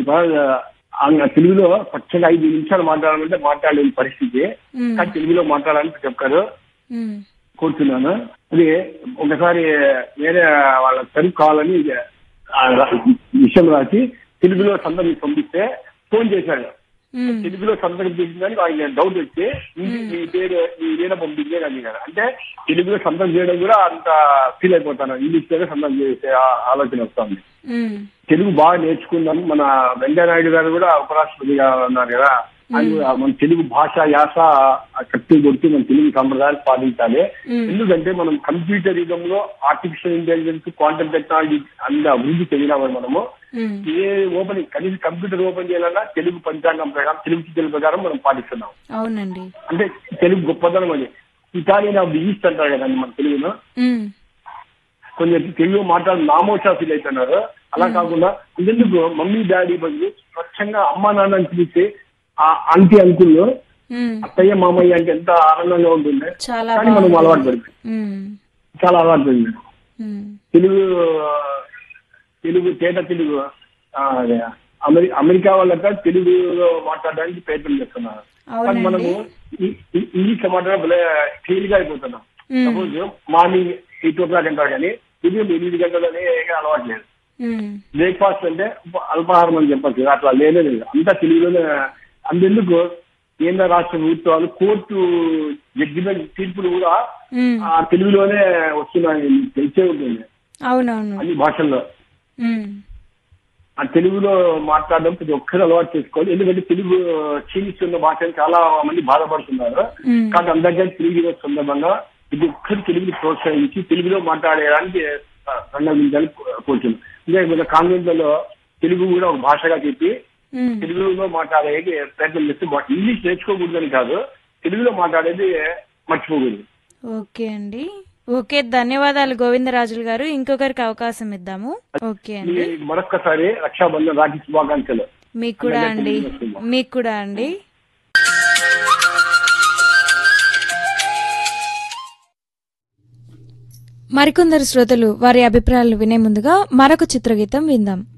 కొన్ని పదాలు ఆ తెలుగులో పచ్చగా ఐదు నిమిషాలు మాట్లాడాలంటే మాట్లాడలేని పరిస్థితి ఉమ్, కానీ తెలుగులో మాట్లాడాలని చెప్పారు ఉమ్, కోరుతున్నాను అది ఒకసారి వేరే వాళ్ళ తరుపు కావాలని ఆ విషయం రాసి తెలుగులో సందర్భం పంపిస్తే ఫోన్ చేశాడు ఉమ్, తెలుగులో సంతకం చేసిందని ఆయన డౌట్ వచ్చి ఇది మీ పేరు మీ పేరు పంపించే అని అడిగారు అంటే తెలుగులో సంతకం చేయడం కూడా అంత ఫీల్ అయిపోతాను ఇంగ్లీష్ లోనే సంతకం చేసే ఆ- ఆలోచన వస్తుంది ఉమ్, తెలుగు బాగా నేర్చుకుందాం మన వెంకయ్యనాయుడు గారు కూడా ఉపరాష్ట్రపతిగా ఉన్నారు కదా ఆయన కూడా మన తెలుగు భాష యాస కత్తి కొడుతూ మన తెలుగు సంప్రదాయాలు పాటించాలి ఉమ్, ఎందుకంటే మనం కంప్యూటర్ యుగంలో ఆర్టిఫిషియల్ ఇంటెలిజెన్స్ క్వాంటమ్ టెక్నాలజీ అన్ని అభివృద్ధి చెందినాము మనము ఉమ్, ఏ ఓపెన్ కనీసం కంప్యూటర్ ఓపెన్ చేయాలన్నా తెలుగు పంచాంగం ప్రకారం తెలుగు చిత్రాల ప్రకారం మనం పాటిస్తున్నాం అవునండి అంటే తెలుగు గొప్పదనం అది ఇటాలియన్ ఆఫ్ ది ఈస్ట్ అంటారు కదండి మన తెలుగులో ఉమ్, కొంచెం తెలుగు మాట్లాడి నామోషా ఫీల్ అవుతున్నారు అలా కాకుండా ఎందుకు మమ్మీ డాడీ బదులు స్వచ్ఛంగా అమ్మా నాన్న అని పిలిస్తే ఆ ఆంటీ అంకుల్లో ఉమ్, అత్తయ్య మామయ్య అంటే ఎంత ఆనందంగా ఉంటుంది చాలా కానీ మనం బాగుంది. అలవాటు పడింది ఉమ్, చాలా అలవాటు పడింది ఉమ్, తెలుగు తెలుగు తేట తెలుగు ఆ, అదే అమెరి అమెరికా వాళ్ళక తెలుగులో మాట్లాడడానికి ప్రయత్నం చేస్తున్నారు కానీ మనము అవునండి ఈ- ఈ- ఇంగ్లీష్ మాట్లాడడం క్లియర్ గా అయిపోతున్నాం ఉమ్, suppose morning eight o'clock అంటారు కానీ ఉదయం ఎనిమిది గంటలనే అలవాటు లేదు ఉమ్, బ్రేక్ఫాస్ట్ అంటే ఉప- అల్పాహారం అని చెప్పచ్చు కదా, అట్లా లేనే లేదు అంతా తెలుగులోనే అందుకు కేంద్ర రాష్ట్ర ప్రభుత్వాలు కోర్టు జడ్జిమెంట్ తీర్పులు కూడా ఉమ్, ఆ తెలుగులోనే వస్తున్నాయి తెలిసే ఉంటుంది అవునవును అన్ని భాషల్లో ఉమ్, ఆ తెలుగులో మాట్లాడడం ప్రతి ఒక్కరు అలవాటు చేసుకోవాలి ఎందుకంటే తెలుగు క్షీణిస్తున్న భాష అని చాలా మంది బాధపడుతున్నారు ఉమ్, కానీ అందరికీ తెలుగు దివస్ సందర్భంగా ఇది ఒక్కరు తెలుగుని ప్రోత్సహించి తెలుగులో మాట్లాడేయడానికి సంఘించాలని కోరుతున్నాం ఇంకా మన కాన్వెంట్లలో తెలుగు కూడా ఒక భాషగా చెప్పి ఉమ్, తెలుగులో మాట్లాడేది ప్రయత్నం చేస్తే బా- ఇంగ్లీష్ నేర్చుకోకూడదని కాదు తెలుగులో మాట్లాడేది మర్చిపోకూడదు ఓకే అండి ఓకే ధన్యవాదాలు గోవిందరాజులు గారు ఇంకొకరికి అవకాశం ఇద్దాము ఓకే అండి మీకు మరొక్కసారి రక్షాబంధన్ రాఖీ శుభాకాంక్షలు మీకు కూడా అండి మీకు కూడా అండి మరికొందరు శ్రోతలు వారి అభిప్రాయాలు వినే ముందుగా మరొక చిత్రగీతం విందాం